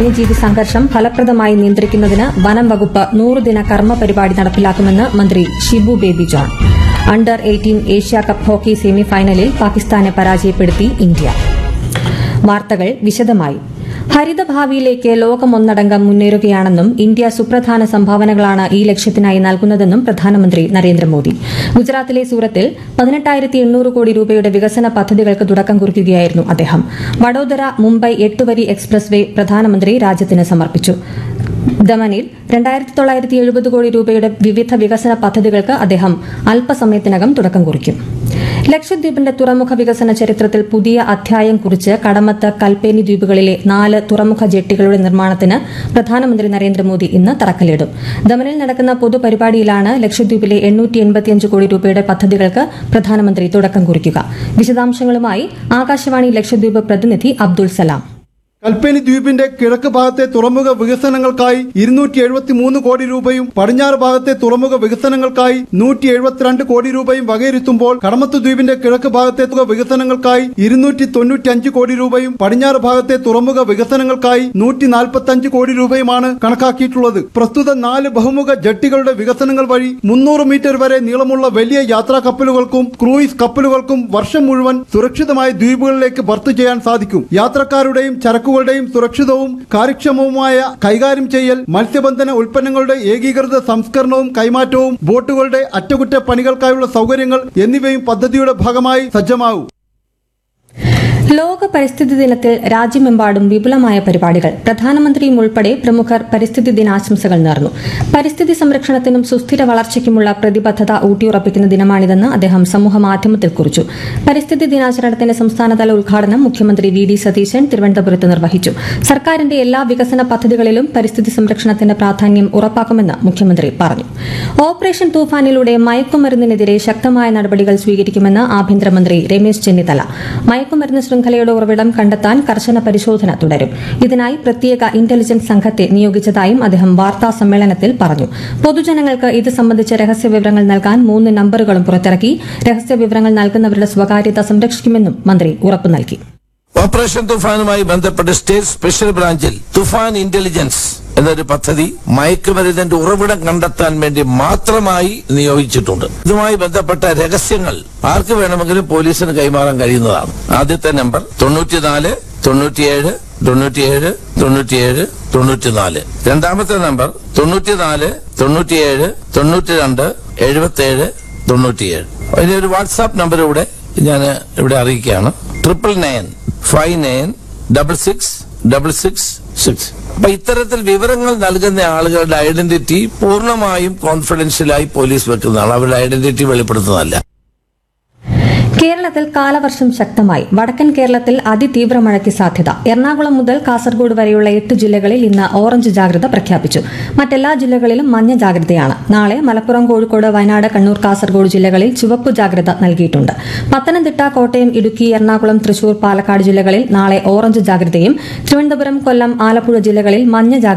വന്യജീവി സംഘർഷം ഫലപ്രദമായി നിയന്ത്രിക്കുന്നതിന് വനം വകുപ്പ് നൂറുദിന കർമ്മ പരിപാടി നടപ്പിലാക്കുമെന്ന് മന്ത്രി Shibu Baby John under eighteen Asia cup hockey semi final പാകിസ്ഥാനെ പരാജയപ്പെടുത്തി ഇന്ത്യ വാർത്തകൾ വിശദമായി ഹരിതഭാവിയിലേക്ക് ലോകമൊന്നടങ്കം മുന്നേറുകയാണെന്നും ഇന്ത്യ സുപ്രധാന സംഭാവനകളാണ് ഈ ലക്ഷ്യത്തിനായി നൽകുന്നതെന്നും പ്രധാനമന്ത്രി നരേന്ദ്രമോദി ഗുജറാത്തിലെ സൂറത്തിൽ പതിനെട്ടായിരത്തി എണ്ണൂറ് കോടി രൂപയുടെ വികസന പദ്ധതികൾക്ക് തുടക്കം കുറിക്കുകയായിരുന്നു അദ്ദേഹം വഡോദര മുംബൈ എട്ടുവരി എക്സ്പ്രസ് വേ പ്രധാനമന്ത്രി രാജ്യത്തിന് സമർപ്പിച്ചു ദമനിൽ രണ്ടായിരത്തി തൊള്ളായിരത്തി എഴുപത് കോടി രൂപയുടെ വിവിധ വികസന പദ്ധതികൾക്ക് അദ്ദേഹം അല്പസമയത്തിനകം തുടക്കം കുറിക്കും ലക്ഷദ്വീപിന്റെ തുറമുഖ വികസന ചരിത്രത്തിൽ പുതിയ അധ്യായം കുറിച്ച് കടമത്ത് കൽപ്പേനി ദ്വീപുകളിലെ നാല് തുറമുഖ ജെട്ടികളുടെ നിർമ്മാണത്തിന് പ്രധാനമന്ത്രി നരേന്ദ്രമോദി ഇന്ന് തറക്കല്ലിടും ദമനിൽ നടക്കുന്ന പൊതുപരിപാടിയിലാണ് ലക്ഷദ്വീപിലെ എണ്ണൂറ്റി എൺപത്തിയഞ്ച് കോടി രൂപയുടെ പദ്ധതികൾക്ക് പ്രധാനമന്ത്രി തുടക്കം കുറിക്കുക വിശദാംശങ്ങളുമായി ആകാശവാണി ലക്ഷദ്വീപ് പ്രതിനിധി അബ്ദുൾ സലാം കൽപ്പേനി ദ്വീപിന്റെ കിഴക്ക് ഭാഗത്തെ തുറമുഖ വികസനങ്ങൾക്കായി ഇരുന്നൂറ്റി എഴുപത്തി മൂന്ന് കോടി രൂപയും പടിഞ്ഞാറ് ഭാഗത്തെ തുറമുഖ വികസനങ്ങൾക്കായി നൂറ്റി എഴുപത്തിരണ്ട് കോടി രൂപയും വകയിരുത്തുമ്പോൾ കടമത്ത് ദ്വീപിന്റെ കിഴക്ക് ഭാഗത്തെ തുക വികസനങ്ങൾക്കായി ഇരുന്നൂറ്റി തൊണ്ണൂറ്റി അഞ്ച് കോടി രൂപയും പടിഞ്ഞാറ് ഭാഗത്തെ തുറമുഖ വികസനങ്ങൾക്കായി നൂറ്റി നാൽപ്പത്തി അഞ്ച് കോടി രൂപയുമാണ് കണക്കാക്കിയിട്ടുള്ളത് പ്രസ്തുത നാല് ബഹുമുഖ ജട്ടികളുടെ വികസനങ്ങൾ വഴി മുന്നൂറ് മീറ്റർ വരെ നീളമുള്ള വലിയ യാത്രാ കപ്പലുകൾക്കും ക്രൂയിസ് കപ്പലുകൾക്കും വർഷം മുഴുവൻ സുരക്ഷിതമായി ദ്വീപുകളിലേക്ക് ബർത്ത് ചെയ്യാൻ സാധിക്കും യാത്രക്കാരുടെയും ചരക്കുകളുടെയും സുരക്ഷിതവും കാര്യക്ഷമവുമായ കൈകാര്യം ചെയ്യൽ മത്സ്യബന്ധന ഉൽപ്പന്നങ്ങളുടെ ഏകീകൃത സംസ്കരണവും കൈമാറ്റവും ബോട്ടുകളുടെ അറ്റകുറ്റപ്പണികൾക്കായുള്ള സൗകര്യങ്ങൾ എന്നിവയും പദ്ധതിയുടെ ഭാഗമായി സജ്ജമാവും ലോക പരിസ്ഥിതി ദിനത്തിൽ രാജ്യമെമ്പാടും വിപുലമായ പരിപാടികൾ പ്രധാനമന്ത്രിയും ഉൾപ്പെടെ പ്രമുഖർ പരിസ്ഥിതി ദിനാശംസകൾ നേർന്നു പരിസ്ഥിതി സംരക്ഷണത്തിനും സുസ്ഥിര വളർച്ചയ്ക്കുമുള്ള പ്രതിബദ്ധത ഊട്ടിയുറപ്പിക്കുന്ന ദിനമാണിതെന്ന് അദ്ദേഹം സമൂഹമാധ്യമത്തിൽ കുറിച്ചു പരിസ്ഥിതി ദിനാചരണത്തിന്റെ സംസ്ഥാനതല ഉദ്ഘാടനം മുഖ്യമന്ത്രി വി ഡി സതീശൻ തിരുവനന്തപുരത്ത് നിർവഹിച്ചു സർക്കാരിന്റെ എല്ലാ വികസന പദ്ധതികളിലും പരിസ്ഥിതി സംരക്ഷണത്തിന്റെ പ്രാധാന്യം ഉറപ്പാക്കുമെന്ന് മുഖ്യമന്ത്രി പറഞ്ഞു ഓപ്പറേഷൻ തൂഫാനിലൂടെ മയക്കുമരുന്നിനെതിരെ ശക്തമായ നടപടികൾ സ്വീകരിക്കുമെന്ന് ആഭ്യന്തരമന്ത്രി രമേശ് ചെന്നിത്തല മയക്കുമരുന്ന് ശൃംഖലയുടെ ഉറവിടം കണ്ടെത്താൻ കർശന പരിശോധന തുടരും ഇതിനായി പ്രത്യേക ഇന്റലിജൻസ് സംഘത്തെ നിയോഗിച്ചതായും അദ്ദേഹം വാർത്താ സമ്മേളനത്തിൽ പറഞ്ഞു പൊതുജനങ്ങൾക്ക് ഇത് സംബന്ധിച്ച രഹസ്യ വിവരങ്ങൾ നൽകാൻ മൂന്ന് നമ്പറുകളും പുറത്തിറക്കി രഹസ്യ വിവരങ്ങൾ നൽകുന്നവരുടെ സ്വകാര്യത സംരക്ഷിക്കുമെന്നും മന്ത്രി ഉറപ്പു നൽകി ഓപ്പറേഷൻ തുഫാനുമായി ബന്ധപ്പെട്ട് സ്റ്റേറ്റ് സ്പെഷ്യൽ ബ്രാഞ്ചിൽ തുഫാൻ ഇന്റലിജൻസ് എന്നൊരു പദ്ധതി മയക്കുമരുന്നിന്റെ ഉറവിടം കണ്ടെത്താൻ വേണ്ടി മാത്രമായി നിയോഗിച്ചിട്ടുണ്ട് ഇതുമായി ബന്ധപ്പെട്ട രഹസ്യങ്ങൾ ആർക്ക് വേണമെങ്കിലും പോലീസിന് കൈമാറാൻ കഴിയുന്നതാണ് ആദ്യത്തെ നമ്പർ തൊണ്ണൂറ്റിനാല് തൊണ്ണൂറ്റിയേഴ് തൊണ്ണൂറ്റിയേഴ് തൊണ്ണൂറ്റിയേഴ് തൊണ്ണൂറ്റിനാല് രണ്ടാമത്തെ നമ്പർ തൊണ്ണൂറ്റിനാല് തൊണ്ണൂറ്റിയേഴ് തൊണ്ണൂറ്റിരണ്ട് എഴുപത്തിയേഴ് തൊണ്ണൂറ്റിയേഴ് അതിന് ഒരു വാട്സാപ്പ് നമ്പർ ഇവിടെ ഞാൻ ഇവിടെ അറിയിക്കുകയാണ് triple nine five nine double six double six six അപ്പൊ ഇത്തരത്തിൽ വിവരങ്ങൾ നൽകുന്ന ആളുകളുടെ ഐഡന്റിറ്റി പൂർണ്ണമായും കോൺഫിഡൻഷ്യലായി പോലീസ് വെക്കുന്നതാണ് അവരുടെ ഐഡന്റിറ്റി വെളിപ്പെടുത്തുന്നതല്ല കേരളത്തിൽ കാലവർഷം ശക്തമായി വടക്കൻ കേരളത്തിൽ അതിതീവ്ര മഴയ്ക്ക് സാധ്യത എറണാകുളം മുതൽ കാസർഗോഡ് വരെയുള്ള എട്ട് ജില്ലകളിൽ ഇന്ന് ഓറഞ്ച് ജാഗ്രത പ്രഖ്യാപിച്ചു മറ്റെല്ലാ ജില്ലകളിലും മഞ്ഞ ജാഗ്രതയാണ് നാളെ മലപ്പുറം കോഴിക്കോട് വയനാട് കണ്ണൂർ കാസർഗോഡ് ജില്ലകളിൽ ചുവപ്പ് ജാഗ്രത നൽകിയിട്ടുണ്ട് പത്തനംതിട്ട കോട്ടയം ഇടുക്കി എറണാകുളം തൃശൂർ പാലക്കാട് ജില്ലകളിൽ നാളെ ഓറഞ്ച് ജാഗ്രതയും തിരുവനന്തപുരം കൊല്ലം ആലപ്പുഴ ജില്ലകളിൽ മഞ്ഞ ജാഗ്രത